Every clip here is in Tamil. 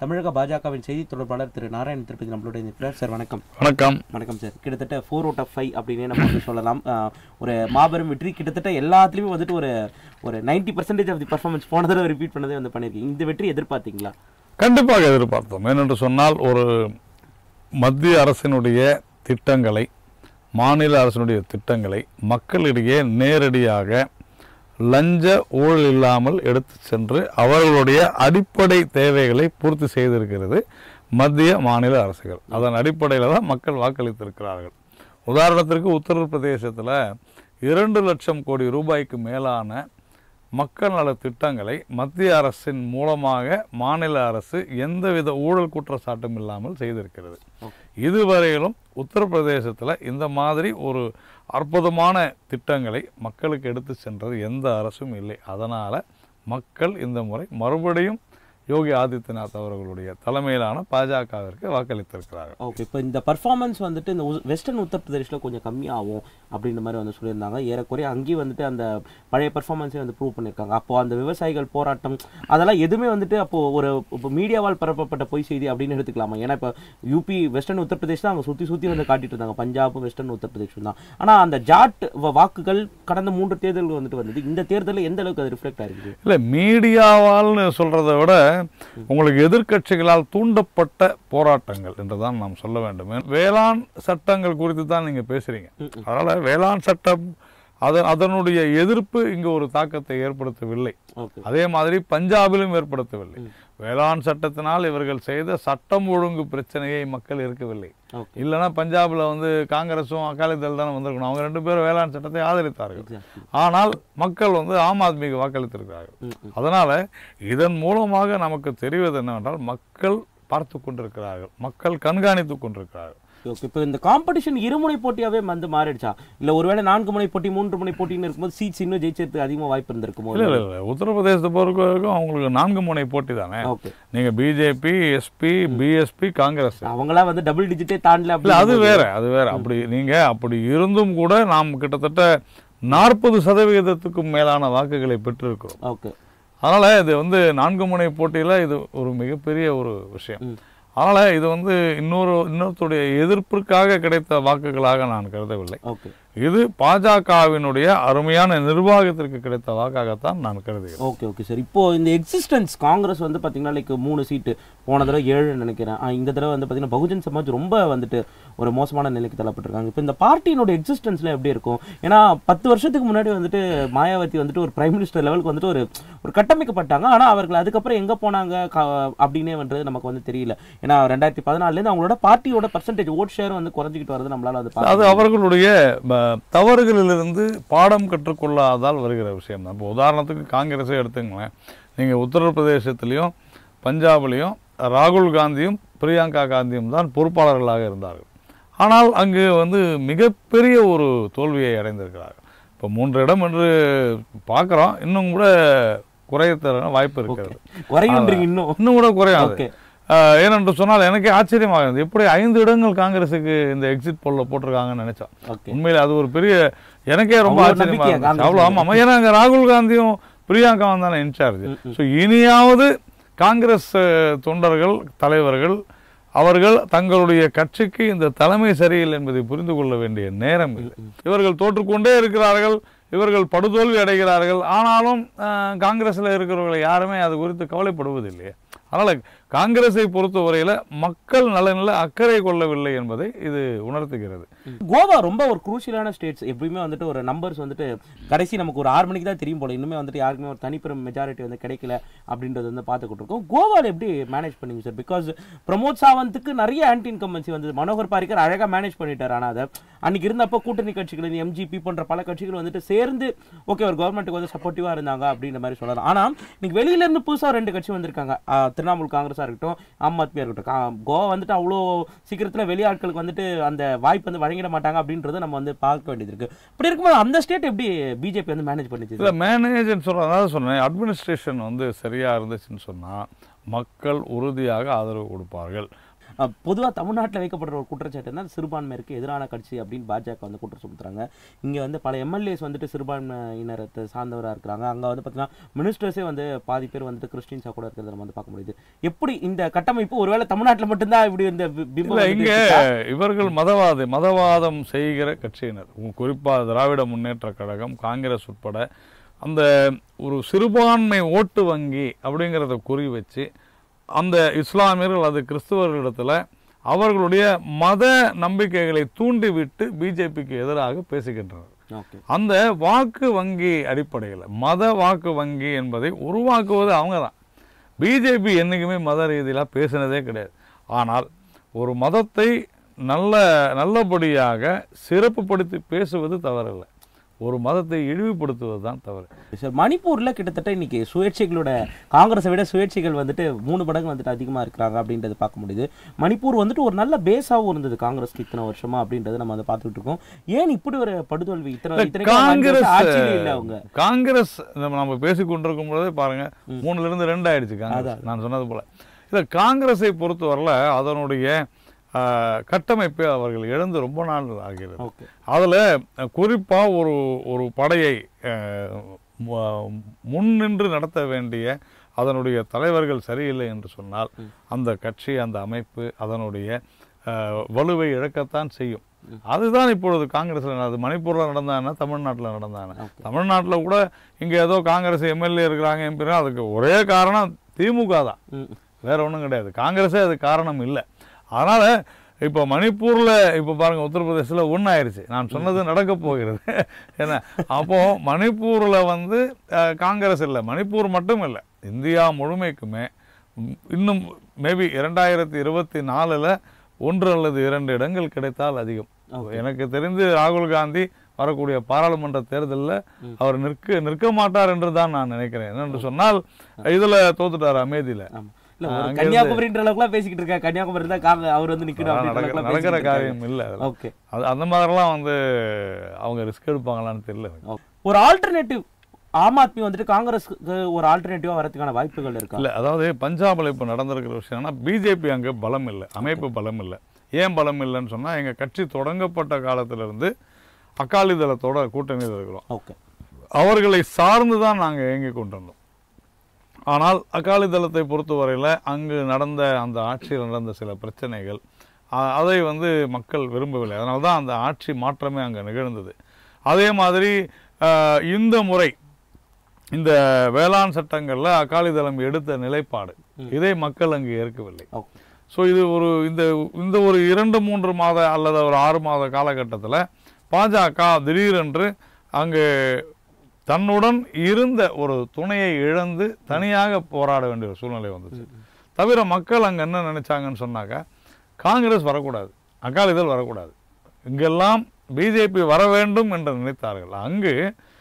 தமிழக பாஜகவின் செய்தி தொடர்பாளர் திரு நாராயண திருப்பதி நம்மளுடைய இருக்கிறார் சார் வணக்கம் வணக்கம் வணக்கம் சார் கிட்டத்தட்ட ஃபோர் அவுட் ஆஃப் ஃபைவ் அப்படின்னே நம்ம வந்து சொல்லலாம் ஆஹ் ஒரு மாபெரும் வெற்றி கிட்டத்தட்ட எல்லாத்துலேயுமே வந்துட்டு ஒரு ஒரு ninety percentage of the performance போன தடவை ரிப்பீட் பண்ணதே வந்து பண்ணியிருக்கீங்க இந்த வெற்றி எதிர்பார்த்தீங்களா கண்டிப்பாக எதிர்பார்த்தோம் ஏனென்று சொன்னால் ஒரு மத்திய அரசினுடைய திட்டங்களை மாநில அரசினுடைய திட்டங்களை மக்களிடையே நேரடியாக லஞ்ச ஊழல் இல்லாமல் எடுத்து சென்று அவர்களுடைய அடிப்படை தேவைகளை பூர்த்தி செய்திருக்கிறது மத்திய மாநில அரசுகள் அதன் அடிப்படையில் தான் மக்கள் வாக்களித்திருக்கிறார்கள் உதாரணத்திற்கு உத்தரப்பிரதேசத்தில் இரண்டு லட்சம் கோடி ரூபாய்க்கு மேலான மக்கள் நல திட்டங்களை மத்திய அரசின் மூலமாக மாநில அரசு எந்தவித ஊழல் குற்றச்சாட்டும் இல்லாமல் செய்திருக்கிறது இதுவரையிலும் உத்தரப்பிரதேசத்தில் இந்த மாதிரி ஒரு அற்புதமான திட்டங்களை மக்களுக்கு எடுத்து சென்றது எந்த அரசும் இல்லை அதனால் மக்கள் இந்த முறை மறுபடியும் யோகி ஆதித்யநாத் அவர்களுடைய தலைமையிலான பாஜகவிற்கு வாக்களித்திருக்கிறார்கள் ஓகே இப்போ இந்த பர்ஃபார்மன்ஸ் வந்துட்டு இந்த உ- வெஸ்டர்ன் உத்தரப்பிரதேஷில் கொஞ்சம் கம்மியாகும் அப்படின்ற மாதிரி வந்து சொல்லியிருந்தாங்க ஏறக்குறைய அங்கேயும் வந்துட்டு அந்த பழைய பர்ஃபார்மன்ஸே வந்து ப்ரூவ் பண்ணியிருக்காங்க அப்போ அந்த விவசாயிகள் போராட்டம் அதெல்லாம் எதுவுமே வந்துட்டு அப்போ ஒரு இப்போ மீடியாவால் பரப்பப்பட்ட பொய் செய்தி அப்படின்னு எடுத்துக்கலாமா ஏன்னா இப்போ யூபி வெஸ்டர்ன் உத்தரப்பிரதேஷ் தான் அவங்க சுற்றி சுற்றி வந்து காட்டிட்டு இருந்தாங்க பஞ்சாப் வெஸ்டர்ன் உத்தரப்பிரதேஷ் தான் ஆனால் அந்த ஜாட் வ- வாக்குகள் கடந்த மூன்று தேர்தல்கள் வந்துட்டு வந்தது இந்த தேர்தலில் எந்த அளவுக்கு அது ரிஃப்ளெக்ட் ஆயிருக்குது இல்லை மீடியாவால்னு சொல்றதை விட உங்களுக்கு எதிர்க்கட்சிகளால் தூண்டப்பட்ட போராட்டங்கள் என்றுதான் நாம் சொல்ல வேண்டும் ஏன் வேளாண் சட்டங்கள் குறித்து தான் நீங்க பேசுறீங்க அதனால வேளாண் சட்டம் அதன் அதனுடைய எதிர்ப்பு இங்கு ஒரு தாக்கத்தை ஏற்படுத்தவில்லை ஓகே அதே மாதிரி பஞ்சாபிலும் ஏற்படுத்தவில்லை வேளாண் சட்டத்தினால் இவர்கள் செய்த சட்டம் ஒழுங்கு பிரச்சனையை மக்கள் இருக்கவில்லை ஓகே இல்லைன்னா பஞ்சாப்ல வந்து காங்கிரஸும் அகாலிதள் தானே வந்திருக்கணும் அவங்க ரெண்டு பேரும் வேளாண் சட்டத்தை ஆதரித்தார்கள் எக்ஸாக்ட்லி ஆனால் மக்கள் வந்து ஆம் ஆத்மிக்கு வாக்களித்திருக்கிறார்கள் ம் ம் அதனால இதன் மூலமாக நமக்கு தெரிவது என்னவென்றால் மக்கள் பார்த்து கொண்டிருக்கிறார்கள் மக்கள் கண்காணித்து கொண்டிருக்கிறார்கள் ஓகே இப்போ இந்த காம்படிஷன் இருமுனை போட்டியாவே வந்து மாறிடுச்சா இல்ல ஒருவேளை நான்கு முனை போட்டி மூன்று முனை போட்டின்னு இருக்கும்போது சீட்ஸ் இன்னும் ஜெயிச்சதுக்கு அதிகமா வாய்ப்பு இருந்திருக்குமோ இல்ல இல்ல இல்ல உத்தரப்பிரதேசத்தை பொறுத்த வரைக்கும் அவங்களுக்கு நான்கு முனை போட்டி தானே ஓகே நீங்க பிஜேபி எஸ்பி பிஎஸ்பி காங்கிரஸ் அவங்களாம் வந்து டபுள் டிஜிட்டே தாண்டல இல்ல அப்படி அது வேற அது வேற அப்படி நீங்க அப்படி இருந்தும் கூட நாம் கிட்டத்தட்ட நாற்பது சதவிகிதத்துக்கும் மேலான வாக்குகளை பெற்றிருக்கிறோம் ஓகே அதனால இது வந்து நான்கு முனை போட்டியில இது ஒரு மிகப்பெரிய ஒரு விஷயம் ம். அதனால இது வந்து இன்னொரு இன்னொருத்தருடைய எதிர்ப்பிற்காக கிடைத்த வாக்குகளாக நான் கருதவில்லை ஓகே இது பாஜகவினுடைய அருமையான நிர்வாகத்திற்கு கிடைத்த வாக்காகத்தான் நான் கருதுகிறேன் ஓகே ஓகே சார் இப்போ இந்த எக்ஸிஸ்டன்ஸ் காங்கிரஸ் வந்து பாத்தீங்கன்னா லைக் மூணு சீட்டு போன தடவை ஏழுன்னு நினைக்கிறேன் ஆ, இந்த தடவை வந்து பாத்தீங்கன்னா பகுஜன் சமாஜ் ரொம்ப வந்துட்டு ஒரு மோசமான நிலைக்கு தள்ளப்பட்டிருக்காங்க இப்போ இந்த பார்ட்டியினோட எக்ஸிஸ்டன்ஸ்ல எப்படி இருக்கும் ஏன்னா பத்து வருஷத்துக்கு முன்னாடி வந்துட்டு மாயாவதி வந்துட்டு ஒரு பிரைம் மினிஸ்டர் லெவலுக்கு வந்துட்டு ஒரு ஒரு கட்டமைக்கப்பட்டாங்க ஆனா அவர்கள் அதுக்கப்புறம் எங்க போனாங்க க- அப்படின்னே வந்து நமக்கு வந்து தெரியல ஏன்னா ரெண்டாயிரத்தி பதினாலுலேருந்து அவங்களோட பார்ட்டியோட பர்சன்டேஜ் ஓட் ஷேர் வந்து குறைஞ்சிக்கிட்டு வருது நம்மளால அது பார்க்க அது அவர்களுடைய ப, தவறுகளிலிருந்து பாடம் கற்றுக்கொள்ளாதால் வருகிற விஷயம் தான் இப்போ உதாரணத்துக்கு காங்கிரஸே எடுத்துங்களேன் நீங்கள் உத்தரப்பிரதேசத்திலையும் பஞ்சாப்லேயும் ராகுல் காந்தியும் பிரியங்கா காந்தியும் தான் பொறுப்பாளர்களாக இருந்தார்கள் ஆனால் அங்கு வந்து மிகப்பெரிய ஒரு தோல்வியை அடைந்திருக்கிறார்கள் இப்போ மூன்று இடம் என்று பார்க்குறோம் இன்னும் கூட குறையத்தர வாய்ப்பு இருக்கிறது குறையுன்றீங்க இன்னும் இன்னும் கூட குறையாது ஓகே ஆஹ் ஏனென்று சொன்னால் எனக்கே ஆச்சரியமாக இருந்தது எப்படி ஐந்து இடங்கள் காங்கிரஸுக்கு இந்த எக்ஸிட் போல்ல போட்டிருக்காங்கன்னு நினைச்சோம் ஓகே உண்மையில அது ஒரு பெரிய எனக்கே ரொம்ப அவ்வளவு ஆச்சரியமா நம்பிக்கையா இருந்துச்சு காங்கிரஸ் அவ்வளோ ஆமாம் ஏன்னா அங்க ராகுல் காந்தியும் பிரியங்காவும் தானே இன்சார்ஜ் ம், ம். ஸோ இனியாவது காங்கிரஸ் அஹ், தொண்டர்கள் தலைவர்கள் அவர்கள் தங்களுடைய கட்சிக்கு இந்த தலைமை சரியில்லை என்பதை புரிந்து கொள்ள வேண்டிய நேரம் இல்லை இவர்கள் தோற்றுக்கொண்டே இருக்கிறார்கள் இவர்கள் படுதோல்வி அடைகிறார்கள் ஆனாலும் அஹ், காங்கிரஸ்ல இருக்கிறவர்கள் யாருமே அது குறித்து கவலைப்படுவதில்லையே அதனால காங்கிரஸை பொறுத்தவரையில மக்கள் நலனில் அக்கறை கொள்ளவில்லை என்பதை இது உணர்த்துகிறது கோவா ரொம்ப ஒரு குரூஷியலான ஸ்டேட்ஸ் எப்பயுமே வந்துட்டு ஒரு நம்பர்ஸ் வந்துட்டு கடைசி நமக்கு ஒரு ஆறு மணிக்கு தான் தெரியும் போல இன்னுமே வந்துட்டு யாருக்குமே ஒரு தனிப்பெரும் மெஜாரிட்டி வந்து கிடைக்கல அப்படின்றது வந்து பார்த்துக்கிட்டு இருக்கோம் கோவாவில் எப்படி மேனேஜ் பண்ணீங்க சார் பிகாஸ் பிரமோத் சாவந்த்துக்கு நிறைய ஆன்டி இன்கம்பன்சி வந்து மனோகர் பாரிக்கர் அழகா மேனேஜ் பண்ணிட்டார் ஆனால் அதை அன்னைக்கு இருந்தப்போ கூட்டணி கட்சிகள் இந்த எம்ஜிபி போன்ற பல கட்சிகள் வந்துட்டு சேர்ந்து ஓகே ஒரு கவர்மெண்ட்டுக்கு வந்து சப்போர்ட்டிவாக இருந்தாங்க அப்படின்ற மாதிரி சொல்லலாம் ஆனால் இன்னைக்கு வெளியில இருந்து புதுசாக ரெண்டு கட்சி வந்திருக்காங்க ஆஹ் திரிணாமுல் காங்கிரஸாக இருக்கட்டும் ஆம் ஆத்மியாக இருக்கட்டும் கா- கோவா வந்துட்டு அவ்வளோ சீக்கிரத்தில் வெளியாட்களுக்கு வந்துட்டு அந்த வாய்ப்பு வந்து வழங்கிட மாட்டாங்க அப்படின்றத நம்ம வந்து பார்க்க வேண்டியது இருக்கு இப்படி இருக்கும்போது அந்த ஸ்டேட் எப்படி பிஜேபி வந்து மேனேஜ் பண்ணிச்சு இல்லை மேனேஜர்னு சொல்கிறேன் அதாவது சொன்னேன் அட்மினிஸ்ட்ரேஷன் வந்து சரியாக இருந்துச்சுன்னு சொன்னால் மக்கள் உறுதியாக ஆதரவு கொடுப்பார்கள் பொதுவா தமிழ்நாட்டுல வைக்கப்படுற ஒரு குற்றச்சாட்டு தான் சிறுபான்மையினருக்கு எதிரான கட்சி அப்படின்னு பாஜக வந்து குற்றம் சுமத்துறாங்க இங்க வந்து பல எம்எல்ஏஸ் வந்துட்டு சிறுபான்மையினரத்தை சார்ந்தவரா இருக்கிறாங்க அங்க வந்து பாத்தீங்கன்னா மினிஸ்டர்ஸே வந்து பாதி பேர் வந்துட்டு கிறிஸ்டின்ஸா கூட இருக்கிறத நம்ம வந்து பார்க்க முடியுது எப்படி இந்த கட்டமைப்பு ஒருவேளை தமிழ்நாட்டுல மட்டும்தான் இப்படி இந்த பி- பிம்பம் இல்ல வந்துட்டு இங்க இருக்கா? இவர்கள் மதவாதி மதவாதம் செய்கிற கட்சியினர் உம் குறிப்பா திராவிட முன்னேற்ற கழகம் காங்கிரஸ் உட்பட அந்த ஒரு சிறுபான்மை ஓட்டு வங்கி அப்படிங்கிறத குறி வச்சு அந்த இஸ்லாமியர்கள் அது கிறிஸ்தவர்களிடத்துல அவர்களுடைய மத நம்பிக்கைகளை தூண்டிவிட்டு பிஜேபிக்கு எதிராக பேசுகின்றனர் ஓகே அந்த வாக்கு வங்கி அடிப்படையில் மத வாக்கு வங்கி என்பதை உருவாக்குவது அவங்க தான் பிஜேபி என்றைக்குமே மத ரீதியில் பேசினதே கிடையாது ஆனால் ஒரு மதத்தை நல்ல நல்லபடியாக சிறப்புப்படுத்தி பேசுவது தவறில்லை ஒரு மதத்தை இழிவுபடுத்துவது தான் தவறு சார் மணிப்பூர்ல கிட்டத்தட்ட இன்னைக்கு சுயேட்சைகளோட காங்கிரஸை விட சுயேட்சைகள் வந்துட்டு மூணு மடங்கு வந்துட்டு அதிகமா இருக்கிறாங்க அப்படின்றத பார்க்க முடியுது மணிப்பூர் வந்துட்டு ஒரு நல்ல பேஸாவும் இருந்தது காங்கிரஸ்க்கு இத்தனை வருஷமா அப்படின்றத நம்ம வந்து பார்த்துட்டு இருக்கோம் ஏன் இப்படி ஒரு படுதோல்வி இத்தனை இத்தனை காங்கிரஸ் ஆட்சியிலே இல்ல அவங்க காங்கிரஸ் நம்ம நம்ம பேசி கொண்டிருக்கும் பொழுதே பாருங்க மூணுல இருந்து ரெண்டு ஆயிடுச்சு காங்கிரஸ் நான் சொன்னது போல இல்ல காங்கிரஸை பொறுத்தவரையில அதனுடைய ஆஹ், கட்டமைப்பை அவர்கள் இழந்து ரொம்ப நாள் ஆகிறது ஓகே அதுல அஹ், குறிப்பா ஒரு ஒரு படையை அஹ், மு- முன்னின்று நடத்த வேண்டிய அதனுடைய தலைவர்கள் சரியில்லை என்று சொன்னால் அந்த கட்சி அந்த அமைப்பு அதனுடைய அஹ், வலுவை இழக்கத்தான் செய்யும் அதுதான் இப்பொழுது காங்கிரஸ்ல நடந்தது மணிப்பூர்ல நடந்தானா தமிழ்நாட்டுல நடந்தானா Okay. தமிழ்நாட்டுல கூட இங்க ஏதோ காங்கிரஸ் எம்எல்ஏ இருக்கிறாங்க எம்பி அதுக்கு ஒரே காரணம் திமுக தான் ம். வேற ஒண்ணும் கிடையாது காங்கிரஸே அது காரணம் இல்லை அதனால இப்போ மணிப்பூர்ல இப்போ பாருங்க உத்தரப்பிரதேசத்தில் ஒன்றாயிருச்சு நான் சொன்னது நடக்க போகிறது என்ன அப்போ மணிப்பூர்ல வந்து அஹ், காங்கிரஸ் இல்லை மணிப்பூர் மட்டும் இல்லை இந்தியா முழுமைக்குமே ம், இன்னும் மேபி இரண்டாயிரத்தி இருபத்தி நாலுல ஒன்று அல்லது இரண்டு இடங்கள் கிடைத்தால் அதிகம் எனக்கு தெரிந்து ராகுல் காந்தி வரக்கூடிய பாராளுமன்ற தேர்தலில் அவர் நிற்க நிற்க மாட்டார் என்று தான் நான் நினைக்கிறேன் என்னென்று சொன்னால் இதுல தோத்துட்டார் அமேதியில ஆமா இல்ல ஒரு அங்க கன்னியாகுமரின்ற அளவுக்குலாம் பேசிக்கிட்டு இருக்கா கன்னியாகுமரி தான் காங்க அவர் வந்து நிக்கணும் அப்படின்ற நடக்க- அளவுக்குலாம் நடக்கிற பேசிக்கிட்டு இருக்காங்க. காரியம் இல்லை அதெல்லாம். ஓகே அது அந்த மாதிரிலாம் வந்து அவங்க ரிஸ்க் எடுப்பாங்களான்னு தெரியல எனக்கு. ஒரு ஆல்டர்னேட்டிவ் ஆம் ஆத்மி வந்துட்டு காங்கிரஸ்க்கு ஒரு ஆல்டர்னேட்டிவா வரதுக்கான வாய்ப்புகள் இருக்கா இல்ல அதாவது பஞ்சாப்ல இப்போ நடந்திருக்கிற விஷயம் என்னன்னா பிஜேபி அங்க பலம் இல்லை அமைப்பு பலம் இல்லை ஏன் பலம் இல்லைன்னு சொன்னா எங்க கட்சி தொடங்கப்பட்ட காலத்துல இருந்து அகாலி தளத்தோட கூட்டணியில் இருக்கிறோம் ஓகே அவர்களை சார்ந்து தான் நாங்கள் இயங்கிக் கொண்டிருந்தோம் ஆனால் அகாலி தளத்தை பொறுத்தவரையில் அங்கு நடந்த அந்த ஆட்சியில் நடந்த சில பிரச்சனைகள் அ- அதை வந்து மக்கள் விரும்பவில்லை அதனால தான் அந்த ஆட்சி மாற்றமே அங்கே நிகழ்ந்தது அதே மாதிரி அஹ், இந்த முறை இந்த வேளாண் சட்டங்களில் அகாலி தளம் எடுத்த நிலைப்பாடு இதை மக்கள் அங்கு ஏற்கவில்லை ஓகே ஸோ இது ஒரு இந்த இந்த ஒரு இரண்டு மூன்று மாத அல்லது ஒரு ஆறு மாத காலகட்டத்தில் பாஜக திடீரென்று அங்கு தன்னுடன் இருந்த ஒரு துணையை இழந்து தனியாக போராட வேண்டிய ஒரு சூழ்நிலை வந்துச்சு தவிர மக்கள் அங்கே என்ன நினைச்சாங்கன்னு சொன்னாக்கா காங்கிரஸ் வரக்கூடாது அகாலிதள் வரக்கூடாது இங்கெல்லாம் பிஜேபி வர வேண்டும் என்று நினைத்தார்கள் அங்கு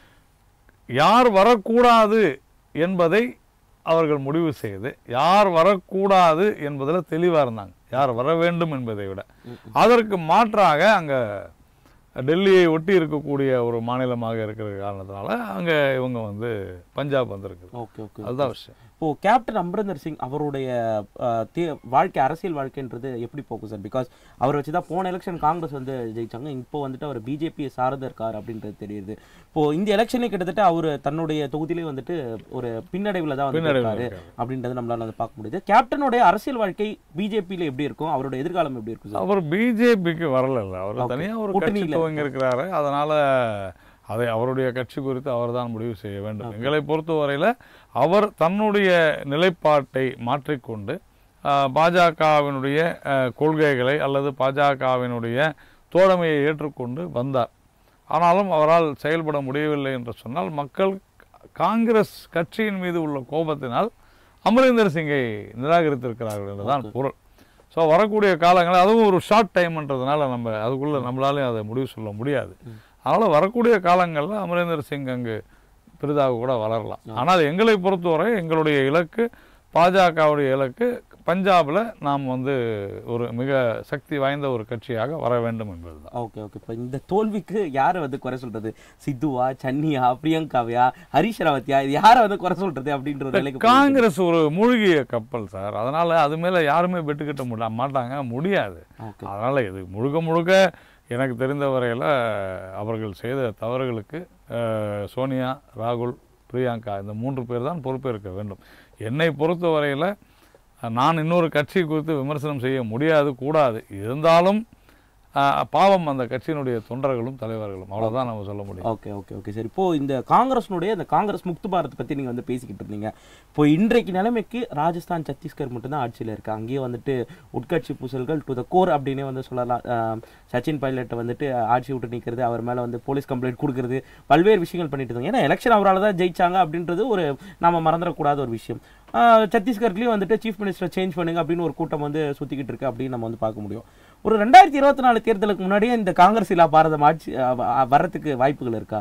யார் வரக்கூடாது என்பதை அவர்கள் முடிவு செய்து யார் வரக்கூடாது என்பதில் தெளிவாக இருந்தாங்க யார் வர வேண்டும் என்பதை விட அதற்கு மாற்றாக அங்க டெல்லியை ஒட்டி இருக்கக்கூடிய ஒரு மாநிலமாக இருக்கிற காரணத்தினால அங்க இவங்க வந்து பஞ்சாப் வந்திருக்கு ஓகே ஓகே அதுதான் விஷயம் இப்போ கேப்டன் அமரிந்தர் சிங் அவருடைய அஹ், தே- வாழ்க்கை அரசியல் வாழ்க்கைன்றது எப்படி போகும் சார் பிகாஸ் அவர் வச்சு தான் போன எலெக்ஷன் காங்கிரஸ் வந்து ஜெயிச்சாங்க இப்போ வந்துட்டு அவர் பிஜேபியை சார்ந்து இருக்கார் அப்படின்றது தெரியுது இப்போ இந்த எலெக்ஷன்லேயே கிட்டத்தட்ட அவர் தன்னுடைய தொகுதியிலே வந்துட்டு ஒரு பின்னடைவில் தான் வந்து பின்னடைவுல இருக்காரு இருக்காரு. அப்படின்றத நம்மளால வந்து பார்க்க முடியுது கேப்டனுடைய அரசியல் வாழ்க்கை பிஜேபியில எப்படி இருக்கும் அவருடைய எதிர்காலம் எப்படி இருக்கும் சார் அவர் பிஜேபிக்கு வரல அவர் Okay. தனியா ஒரு கூட்டணி கட்சி இல்ல. துவங்கி இருக்கிறாரு அதனால அதை அவருடைய கட்சி குறித்து அவர்தான் முடிவு செய்ய வேண்டும் எங்களை பொறுத்தவரையில அவர் தன்னுடைய நிலைப்பாட்டை மாற்றிக்கொண்டு ஆஹ், பாஜகவினுடைய ஆஹ், கொள்கைகளை அல்லது பாஜகவினுடைய தோழமையை ஏற்றுக்கொண்டு வந்தார் ஆனாலும் அவரால் செயல்பட முடியவில்லை என்று சொன்னால் மக்கள் காங்கிரஸ் கட்சியின் மீது உள்ள கோபத்தினால் அமரிந்தர் சிங்கை நிராகரித்திருக்கிறார்கள் என்றுதான் பொருள் ஸோ வரக்கூடிய காலங்களில் அதுவும் ஒரு ஷார்ட் டைம்ன்றதுனால நம்ம அதுக்குள்ளே நம்மளாலே அதை முடிவு சொல்ல முடியாது அதனால் வரக்கூடிய காலங்களில் அமரேந்தர் சிங் அங்கு பெரிதாக கூட வளரலாம் ஆனால் எங்களை பொறுத்தவரை எங்களுடைய இலக்கு பாஜகவுடைய இலக்கு பஞ்சாபில் நாம் வந்து ஒரு மிக சக்தி வாய்ந்த ஒரு கட்சியாக வர வேண்டும் என்பதுதான் ஓகே ஓகே இப்போ இந்த தோல்விக்கு யாரை வந்து குறை சொல்றது சித்துவா சன்னியா பிரியங்காவையா ஹரிஷ் ராவத்தியா இது யாரை வந்து குறை சொல்றது அப்படின்ற ஒரு நிலைக்கு போயிட்டு காங்கிரஸ் ஒரு மூழ்கிய கப்பல் சார் அதனால அது மேல யாருமே பெட்டுக்கிட்ட முடிய மாட்டாங்க முடியாது ஓகே அதனால இது முழுக்க முழுக்க எனக்கு தெரிந்த வரையில் அவர்கள் செய்த தவறுகளுக்கு அஹ், சோனியா ராகுல் பிரியங்கா இந்த மூன்று பேர் தான் பொறுப்பேற்க வேண்டும் என்னை பொறுத்த வரையில் நான் இன்னொரு கட்சி குறித்து விமர்சனம் செய்ய முடியாது கூடாது இருந்தாலும் அஹ், பாவம் அந்த கட்சியினுடைய தொண்டர்களும் தலைவர்களும் அவ்வளவுதான் நம்ம சொல்ல முடியும் ஓகே ஓகே ஓகே சரி இப்போ இந்த காங்கிரஸ்னுடைய இந்த காங்கிரஸ் முக்து பாரத் பத்தி நீங்க வந்து பேசிக்கிட்டு இருந்தீங்க இப்போ இன்றைக்கு நிலைமைக்கு ராஜஸ்தான் சத்தீஸ்கர் மட்டும்தான் ஆட்சியில இருக்கு அங்கேயே வந்துட்டு உட்கட்சி பூசல்கள் டு த கோர் அப்படின்னே வந்து சொல்லலாம் அஹ், சச்சின் பைலட்டை வந்துட்டு ஆட்சி விட்டு நிற்கிறது அவர் மேல வந்து போலீஸ் கம்ப்ளைண்ட் கொடுக்கறது பல்வேறு விஷயங்கள் பண்ணிட்டு இருந்தாங்க ஏன்னா எலெக்ஷன் அவரால் தான் ஜெயிச்சாங்க அப்படின்றது ஒரு நாம மறந்துடக்கூடாத ஒரு விஷயம் அஹ், சத்தீஸ்கர்லயும் வந்துட்டு சீஃப் மினிஸ்டர் சேஞ்ச் பண்ணுங்க அப்படின்னு ஒரு கூட்டம் வந்து சுத்திக்கிட்டு இருக்கு அப்படின்னு நம்ம வந்து பார்க்க முடியும் ஒரு ரெண்டாயிரத்தி இருபத்தி நாலு தேர்தலுக்கு முன்னாடியே இந்த காங்கிரஸ் இல்லா பாரதம் ஆட்சி அஹ், அஹ், வர்றதுக்கு வாய்ப்புகள் இருக்கா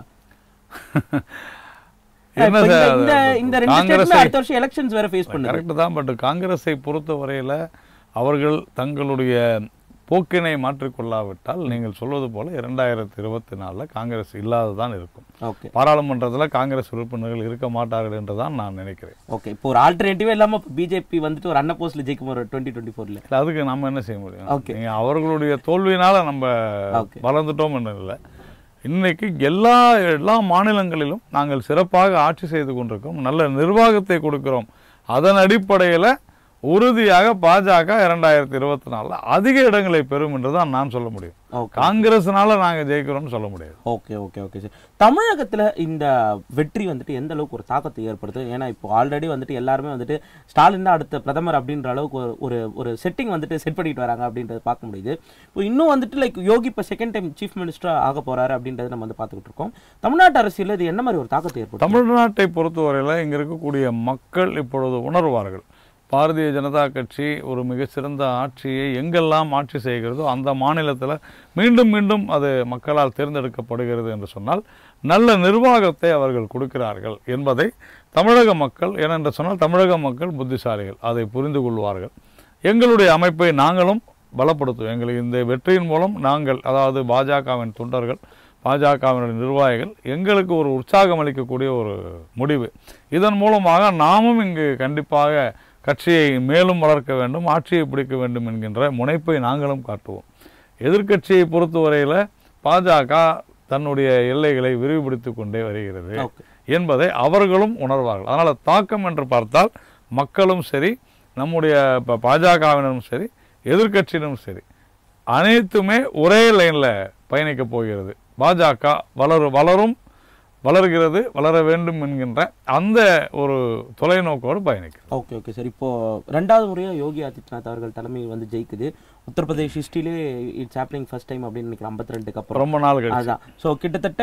என்ன இப்ப இந்த- சார் இந்த இந்த ரெண்டு காங்கிரஸை- ஸ்டேட்ல அடுத்த வருஷம் எலெக்ஷன்ஸ் வேற ஃபேஸ் பண்ணுது கரெக்டு தான் பட் காங்கிரஸை பொறுத்த வரையில் அவர்கள் தங்களுடைய போக்கினை மாற்றிக்கொள்ளாவிட்டால் நீங்கள் சொல்வது போல இரண்டாயிரத்தி இருபத்தி நாலில் காங்கிரஸ் இல்லாததான் இருக்கும் ஓகே பாராளுமன்றத்தில் காங்கிரஸ் உறுப்பினர்கள் இருக்க மாட்டார்கள் என்று தான் நான் நினைக்கிறேன் ஓகே இப்போ ஒரு ஆல்டர்னேட்டிவே இல்லாம பிஜேபி வந்துட்டு ஒரு அன்ன போஸ்ட்ல ஜெயிக்கும் ஒரு டுவெண்ட்டி டுவெண்ட்டி ஃபோர்ல இல்ல, அதுக்கு நம்ம என்ன செய்ய முடியும் Okay. நீங்க அவர்களுடைய தோல்வியினால நம்ம Okay. வளர்ந்துட்டோம் என்று இல்லை இன்னைக்கு எல்லா எல்லா மாநிலங்களிலும் நாங்கள் சிறப்பாக ஆட்சி செய்து கொண்டிருக்கிறோம் நல்ல நிர்வாகத்தை கொடுக்கிறோம் அதன் அடிப்படையில் உறுதியாக பாஜக இரண்டாயிரத்தி இருபத்தி நாலில் அதிக இடங்களை பெறும் என்று தான் நான் சொல்ல முடியும் ஓகே காங்கிரஸ்னால நாங்கள் ஜெயிக்கிறோம்னு சொல்ல முடியாது ஓகே ஓகே ஓகே சார் தமிழகத்துல இந்த வெற்றி வந்துட்டு எந்த அளவுக்கு ஒரு தாக்கத்தை ஏற்படுத்தும் ஏன்னா இப்போ ஆல்ரெடி வந்துட்டு எல்லாருமே வந்துட்டு ஸ்டாலின் தான் அடுத்த பிரதமர் அப்படின்ற அளவுக்கு ஒரு- ஒரு ஒரு செட்டிங் வந்துட்டு செட் பண்ணிட்டு வராங்க அப்படின்றத பார்க்க முடியுது இப்போ இன்னும் வந்துட்டு லைக் யோகி இப்போ செகண்ட் டைம் சீஃப் மினிஸ்டர் ஆக போறாரு அப்படின்றத நம்ம வந்து பார்த்துக்கிட்டு இருக்கோம் தமிழ்நாட்டு அரசியல் இது என்ன மாதிரி ஒரு தாக்கத்தை ஏற்படுத்தும் தமிழ்நாட்டை பொறுத்தவரையில் இங்கே இருக்கக்கூடிய மக்கள் இப்பொழுது உணர்வார்கள் பாரதிய ஜனதா கட்சி ஒரு மிகச்சிறந்த ஆட்சியை எங்கெல்லாம் ஆட்சி செய்கிறதோ அந்த மாநிலத்தில் மீண்டும் மீண்டும் அது மக்களால் தேர்ந்தெடுக்கப்படுகிறது என்று சொன்னால் நல்ல நிர்வாகத்தை அவர்கள் கொடுக்கிறார்கள் என்பதை தமிழக மக்கள் ஏனென்று சொன்னால் தமிழக மக்கள் புத்திசாலிகள் அதை புரிந்து கொள்வார்கள் எங்களுடைய அமைப்பை நாங்களும் பலப்படுத்துவோம் எங்களுக்கு இந்த வெற்றியின் மூலம் நாங்கள் அதாவது பாஜகவின் தொண்டர்கள் பாஜகவினுடைய நிர்வாகிகள் எங்களுக்கு ஒரு உற்சாகம் அளிக்கக்கூடிய ஒரு முடிவு இதன் மூலமாக நாமும் இங்கு கண்டிப்பாக கட்சியை மேலும் வளர்க்க வேண்டும் ஆட்சியை பிடிக்க வேண்டும் என்கின்ற முனைப்பை நாங்களும் காட்டுவோம் எதிர்க்கட்சியை பொறுத்தவரையில் பாஜக தன்னுடைய எல்லைகளை விரிவுபடுத்திக் கொண்டே வருகிறது ஓகே என்பதை அவர்களும் உணர்வார்கள் அதனால் தாக்கம் என்று பார்த்தால் மக்களும் சரி நம்முடைய இப்போ பாஜகவினரும் சரி எதிர்க்கட்சியினரும் சரி அனைத்துமே ஒரே லைனில் பயணிக்கப் போகிறது பாஜக வளரு வளரும் வளர்கிறது வளர வேண்டும் என்கின்ற அந்த ஒரு தொலைநோக்கோடு பயணிக்கிறது ஓகே ஓகே சார் இப்போ ரெண்டாவது முறையா யோகி ஆதித்யநாத் அவர்கள் தலைமையில் வந்து ஜெயிக்குது உத்தரப்பிரதேஷ் ஹிஸ்ட்ரியிலே இட்ஸ் ஹேப்பனிங் ஃபர்ஸ்ட் டைம் அப்படின்னு நினைக்கிறேன் ஐம்பத்தி ரெண்டுக்கு அப்புறம் ரொம்ப நாள் கழிச்சு அதான் ஸோ கிட்டத்தட்ட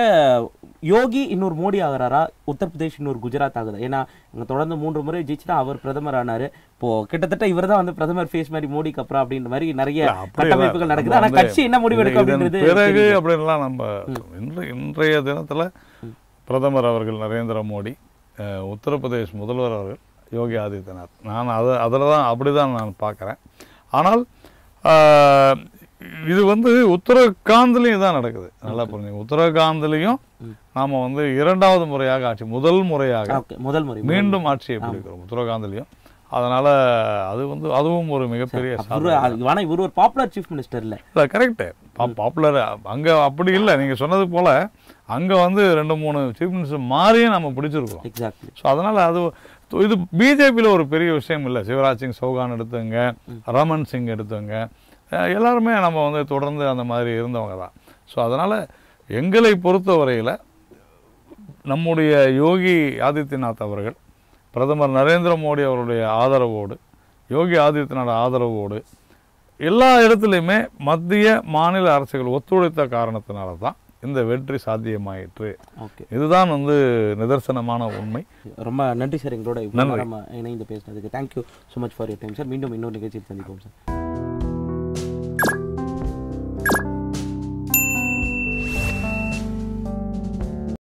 யோகி இன்னொரு மோடி ஆகுறாரா உத்தரப்பிரதேஷ் இன்னொரு குஜராத் ஆகுதா ஏன்னா அங்க தொடர்ந்து மூன்று முறை ஜெயிச்சு தான் அவர் பிரதமர் ஆனாரு இப்போ கிட்டத்தட்ட இவர் தான் வந்து பிரதமர் ஃபேஸ் மாதிரி மோடிக்கு அப்புறம் அப்படின்ற மாதிரி நிறைய இல்ல, அப்படி இல்ல. கட்டமைப்புகள் நடக்குது நம்ம ஆனா வந்து கட்சி என்ன முடிவு எடுக்கும் இதன் அப்படின்றது பிறகு தெரியல. அப்படின்லாம் நம்ம இன்று இன்றைய தினத்துல பிரதமர் அவர்கள் நரேந்திர மோடி அஹ், உத்தரப்பிரதேஷ் முதல்வர் அவர்கள் யோகி ஆதித்யநாத் நான் அதை அதில் தான் அப்படி தான் நான் பார்க்குறேன் ஆனால் ஆஹ், இது வந்து உத்தரகாண்ட்லேயும் தான் நடக்குது நல்லா புரிஞ்சுங்க உத்தரகாண்ட்லேயும் நாம் வந்து இரண்டாவது முறையாக ஆட்சி முதல் முறையாக ஓகே முதல் முறை மீண்டும் ஆட்சியை பிடிக்கிறோம் உத்தரகாண்ட்லேயும் அதனால அது வந்து அதுவும் ஒரு மிகப்பெரிய சாதனை இவரு ஆனா இவர் ஒரு பாப்புலர் சீஃப் மினிஸ்டர் இல்ல இல்லை கரெக்டு பாப்புலர் அங்கே அப்படி இல்லை நீங்கள் சொன்னது போல் அங்கே வந்து ரெண்டு மூணு சீஃப் மினிஸ்டர் மாறியும் நம்ம பிடிச்சிருக்கோம் எக்ஸாக்ட்லி ஸோ அதனால் அது இது பிஜேபியில் ஒரு பெரிய விஷயம் இல்லை சிவராஜ் சிங் சௌகான் எடுத்துங்க ரமன் சிங் எடுத்துங்க அஹ் எல்லாருமே நம்ம வந்து தொடர்ந்து அந்த மாதிரி இருந்தவங்க தான் ஸோ அதனால் எங்களை பொறுத்தவரையில் நம்முடைய யோகி ஆதித்யநாத் அவர்கள் பிரதமர் நரேந்திர மோடி அவருடைய ஆதரவோடு யோகி ஆதித்யநாத் ஆதரவோடு எல்லா இடத்துலையுமே மத்திய மாநில அரசுகள் ஒத்துழைத்த காரணத்தினால தான் இந்த வெற்றி சாத்தியமாயிற்று ஓகே இதுதான் வந்து நிதர்சனமான உண்மை ரொம்ப நன்றி சார் எங்களோட இவ்வளவு நன்றி. நேரம் இணைந்து பேசினதுக்கு thank you so much for your time sir மீண்டும் இன்னொரு நிகழ்ச்சியில் சந்திப்போம் சார்